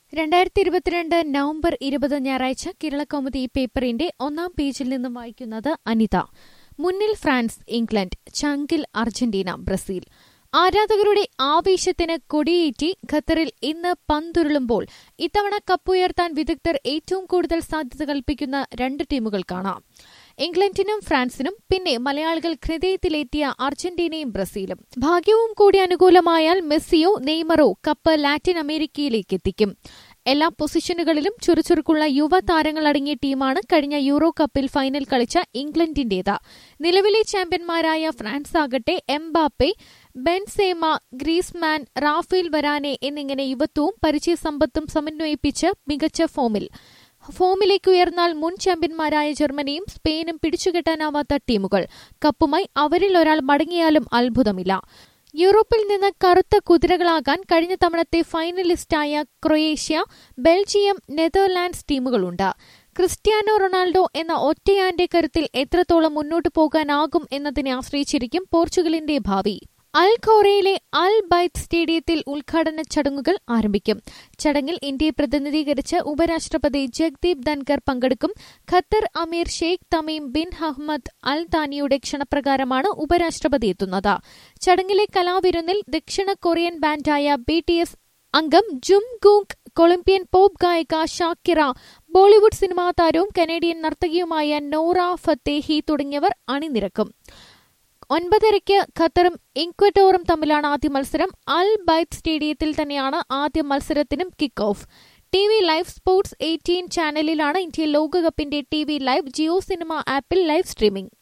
രണ്ടായിരത്തി ഇരുപത്തിരണ്ട് നവംബർ ഇരുപത് ഞായറാഴ്ച കേരളകൗമുദി പേപ്പറിന്റെ ഒന്നാം പേജിൽ നിന്നും വായിക്കുന്നത് അനിത മുന്നിൽ ഫ്രാൻസ് ഇംഗ്ലണ്ട് ചങ്കിൽ അർജന്റീന ബ്രസീൽ ആരാധകരുടെ ആവേശത്തിന് കൊടിയേറ്റി ഖത്തറിൽ ഇന്ന് പന്തുരുളുമ്പോൾ ഇത്തവണ കപ്പുയർത്താൻ വിദഗ്ധർ ഏറ്റവും കൂടുതൽ സാധ്യത കൽപ്പിക്കുന്ന രണ്ട് ടീമുകൾ കാണാം ഇംഗ്ലണ്ടിനും ഫ്രാൻസിനും പിന്നെ മലയാളികൾ ഹൃദയത്തിലേറ്റിയ അർജന്റീനയും ബ്രസീലും ഭാഗ്യവും കൂടി അനുകൂലമായാൽ മെസ്സിയോ നെയ്മറോ കപ്പ് ലാറ്റിൻ അമേരിക്കയിലേക്ക് എത്തിക്കും എല്ലാ പൊസിഷനുകളിലും ചുറുചുറുക്കുള്ള യുവ താരങ്ങൾ അടങ്ങിയ ടീമാണ് കഴിഞ്ഞ യൂറോ കപ്പിൽ ഫൈനൽ കളിച്ച ഇംഗ്ലണ്ടിന്റേത് നിലവിലെ ചാമ്പ്യന്മാരായ ഫ്രാൻസ് ആകട്ടെ Mbappe Benzema Griezmann Raphael Varane എന്നിങ്ങനെ യുവത്വവും പരിചയസമ്പത്തും സമന്വയിപ്പിച്ച് മികച്ച ഫോമിൽ ഫോമിലേക്ക് ഉയർന്നാൽ മുൻ ചാമ്പ്യന്മാരായ ജർമ്മനിയും സ്പെയിനും പിടിച്ചുകെട്ടാനാവാത്ത ടീമുകൾ കപ്പുമായി അവരിൽ ഒരാൾ മടങ്ങിയാലും അത്ഭുതമില്ല യൂറോപ്പിൽ നിന്ന് കറുത്ത കുതിരകളാകാൻ കഴിഞ്ഞ തവണത്തെ ഫൈനലിസ്റ്റായ ക്രൊയേഷ്യ ബെൽജിയം നെതർലാൻഡ്സ് ടീമുകളുണ്ട് ക്രിസ്ത്യാനോ റൊണാൾഡോ എന്ന ഒറ്റയാന്റെ കരുത്തിൽ എത്രത്തോളം മുന്നോട്ടു പോകാനാകും എന്നതിനെ ആശ്രയിച്ചിരിക്കും പോർച്ചുഗലിന്റെ ഭാവി അൽ ഖോറയിലെ അൽ ബൈത്ത് സ്റ്റേഡിയത്തിൽ ഉദ്ഘാടന ചടങ്ങുകൾ ആരംഭിക്കും ചടങ്ങിൽ ഇന്ത്യയെ പ്രതിനിധീകരിച്ച് ഉപരാഷ്ട്രപതി ജഗ്ദീപ് ധൻകർ പങ്കെടുക്കും ഖത്തർ അമീർ Sheikh Tamim bin Ahmed Al താനിയുടെ ക്ഷണപ്രകാരമാണ് ഉപരാഷ്ട്രപതി എത്തുന്നത് ചടങ്ങിലെ കലാവിരുന്നിൽ ദക്ഷിണ കൊറിയൻ ബാൻഡായ ബി ടി എസ് അംഗം ജും ഗൂങ് കൊളംബിയൻ പോപ്പ് ഗായിക ഷാക്കിറ ബോളിവുഡ് സിനിമാ താരവും കനേഡിയൻ നർത്തകിയുമായ നോറ ഫത്തേഹി തുടങ്ങിയവർ അണിനിരക്കും ഒൻപതരയ്ക്ക് ഖത്തറും ഇക്വറ്റോറും തമ്മിലാണ് ആദ്യ മത്സരം അൽ ബൈത്ത് സ്റ്റേഡിയത്തിൽ തന്നെയാണ് ആദ്യ മത്സരത്തിനും kick off T V live sports eighteen ചാനലിലാണ് ഇന്ത്യ ലോകകപ്പിന്റെ T V live Jio Cinema ആപ്പിൽ ലൈവ് സ്ട്രീമിംഗ്